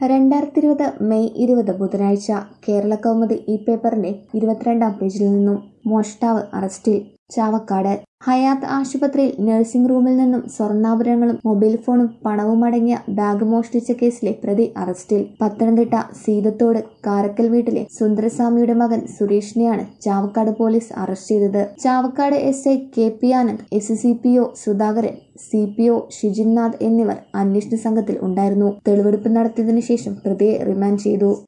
രണ്ടായിരത്തി ഇരുപത് മെയ് ഇരുപത് ബുധനാഴ്ച കേരള കൗമുദി ഈ പേപ്പറിന്റെ ഇരുപത്തിരണ്ടാം പേജിൽ നിന്നും മോഷ്ടാവ് അറസ്റ്റിൽ ചാവക്കാട് ഹയാത്ത് ആശുപത്രിയിൽ നഴ്സിംഗ് റൂമിൽ നിന്നും സ്വർണ്ണാഭരണങ്ങളും മൊബൈൽ ഫോണും പണവും അടങ്ങിയ ബാഗ് മോഷ്ടിച്ച കേസിലെ പ്രതി അറസ്റ്റിൽ പത്തനംതിട്ട സീതത്തോട് കാരക്കൽ വീട്ടിലെ സുന്ദരസ്വാമിയുടെ മകൻ സുരേഷിനെയാണ് ചാവക്കാട് പോലീസ് അറസ്റ്റ് ചെയ്തത് Chavakkad S I K P Anand S C P O Sudhakaran C P O Shijinnath എന്നിവർ അന്വേഷണ സംഘത്തിൽ ഉണ്ടായിരുന്നു തെളിവെടുപ്പ് നടത്തിയതിനു ശേഷം പ്രതിയെ റിമാൻഡ് ചെയ്തു